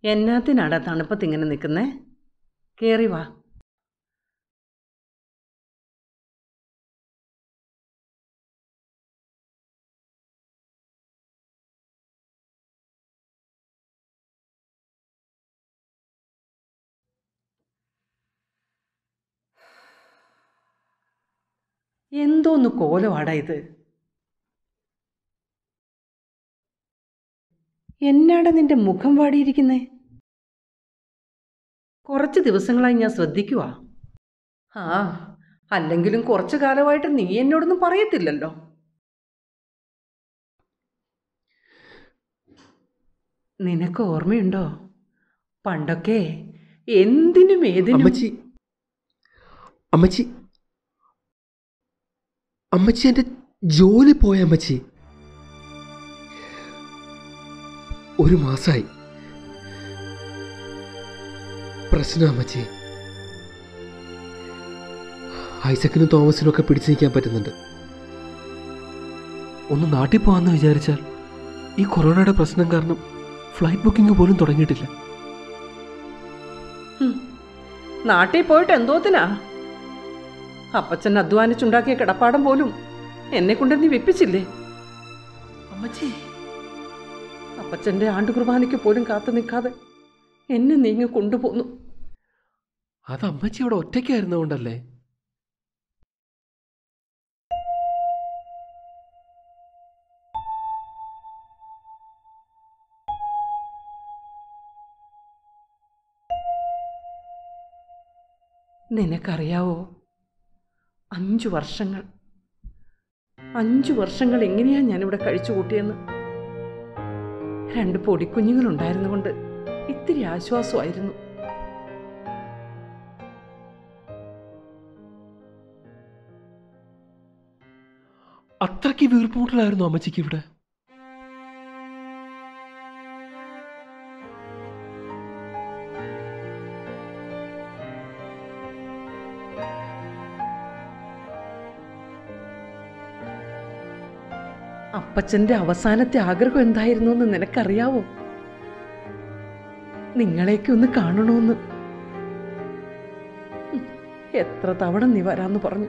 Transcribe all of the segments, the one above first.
എന്നാത്തിനാടാ തണുപ്പത്ത് ഇങ്ങനെ നിൽക്കുന്നേ കേറി വാ എന്തോന്ന് കോലമാടാ ഇത് എന്നാടാ നിന്റെ മുഖം വാടിയിരിക്കുന്നേ കുറച്ച് ദിവസങ്ങളായി ഞാൻ ശ്രദ്ധിക്കുവാ ആ അല്ലെങ്കിലും കുറച്ചു കാലമായിട്ട് നീ എന്നോടൊന്നും പറയത്തില്ലല്ലോ നിനക്ക് ഓർമ്മയുണ്ടോ പണ്ടൊക്കെ എന്തിനും ഏതിനും അമ്മച്ചി അമ്മച്ചി അമ്മച്ചി എൻ്റെ ജോലി പോയ അമ്മച്ചി ഒരു മാസമായി പ്രശ്നം അമ്മച്ചി ഐസക്കിനും തോമസിനും ഒക്കെ പിടിച്ചു നിൽക്കാൻ പറ്റുന്നുണ്ട് ഒന്ന് നാട്ടിൽ പോകാമെന്ന് വിചാരിച്ചാൽ ഈ കൊറോണയുടെ പ്രശ്നം കാരണം ഫ്ലൈറ്റ് ബുക്കിംഗ് പോലും തുടങ്ങിയിട്ടില്ല ഹും. നാട്ടിൽ പോയിട്ട് എന്തോത്തിനാ അപ്പച്ചൻ അധ്വാനിച്ചുണ്ടാക്കിയ കിടപ്പാടം പോലും എന്നെ കൊണ്ട് നീ വെപ്പിച്ചില്ലേ അമ്മച്ചി അപ്പച്ചൻ്റെ ആണ്ടു കുർബാനയ്ക്ക് പോലും കാത്തു നിൽക്കാതെ എന്നെ നീങ്ങി കൊണ്ടുപോന്നു അത് അമ്മച്ചി അവിടെ ഒറ്റയ്ക്കായിരുന്നുകൊണ്ടല്ലേ നിനക്കറിയാവോ അഞ്ചു വർഷങ്ങൾ അഞ്ചു വർഷങ്ങൾ എങ്ങനെയാ ഞാനിവിടെ കഴിച്ചു കൂട്ടിയെന്ന് രണ്ട് പൊടിക്കുഞ്ഞുങ്ങളുണ്ടായിരുന്നുകൊണ്ട് ഇത്തിരി ആശ്വാസമായിരുന്നു അത്രയ്ക്ക് വീർപ്പുമുട്ടലായിരുന്നു അമ്മച്ചിക്ക് ഇവിടെ അപ്പച്ചന്റെ അവസാനത്തെ ആഗ്രഹം എന്തായിരുന്നു എന്ന് നിനക്കറിയാവോ നിങ്ങളെയൊക്കെ ഒന്ന് കാണണമെന്ന് ഉം, എത്ര തവണ നീ വരാന്ന് പറഞ്ഞു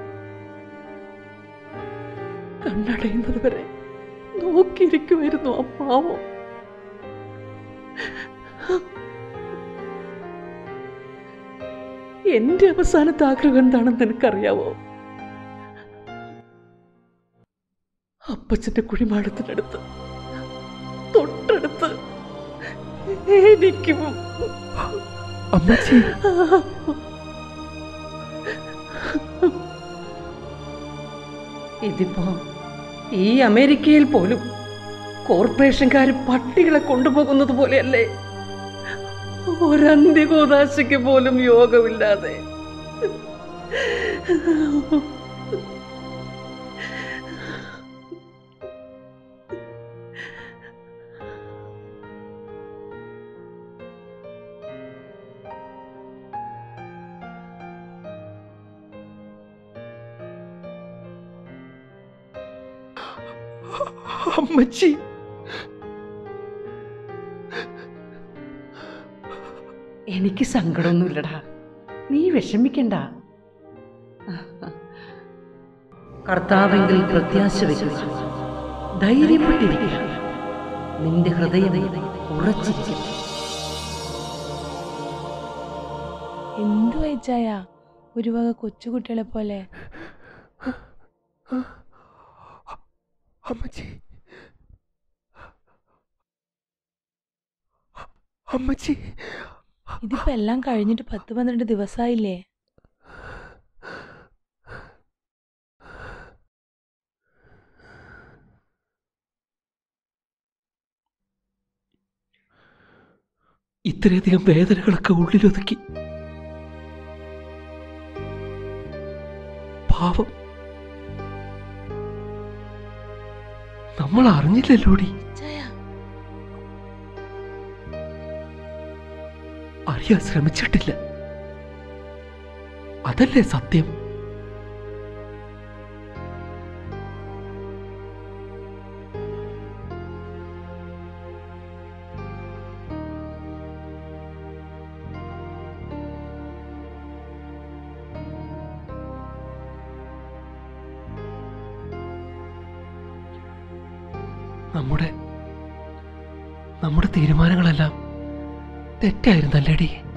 കണ്ണടയുന്നത് വരെ നോക്കിയിരിക്കുമായിരുന്നു ആ പാവം എന്റെ അവസാനത്തെ ആഗ്രഹം എന്താണെന്ന് നിനക്കറിയാവോ അപ്പച്ചന്റെ കുഴിമാടത്തിനടുത്ത് തൊട്ടടുത്ത് എനിക്കും അമ്മച്ചി ഇതിപ്പോ ഈ അമേരിക്കയിൽ പോലും കോർപ്പറേഷൻകാർ പട്ടികളെ കൊണ്ടുപോകുന്നത് പോലെയല്ലേ ഒരന്ത്യകോദാശയ്ക്ക് പോലും യോഗമില്ലാതെ അമ്മച്ചി എനിക്ക് സങ്കടമൊന്നുമില്ലടാ നീ വിഷമിക്കണ്ട കർത്താവെങ്കിൽ പ്രത്യാശ വയ്ക്കുക ധൈര്യപ്പെട്ടിരിക്കുക നിന്റെ ഹൃദയം ഉറച്ചിരിക്കും എന്തു വയച്ചായ ഒരു വക കൊച്ചുകുട്ടികളെ പോലെ അമ്മച്ചി അമ്മച്ചി ഇതിപ്പോ എല്ലാം കഴിഞ്ഞിട്ട് പത്ത് പന്ത്രണ്ട് ദിവസമായില്ലേ ഇത്രയധികം വേദനകളൊക്കെ ഉള്ളിലൊതുക്കി പാവം നമ്മൾ അറിഞ്ഞില്ലല്ലോടി ചായ അറിയാൻ ശ്രമിച്ചിട്ടില്ല അതല്ലേ സത്യം നമ്മുടെ നമ്മുടെ തീരുമാനങ്ങളെല്ലാം തെറ്റായിരുന്നല്ലേടി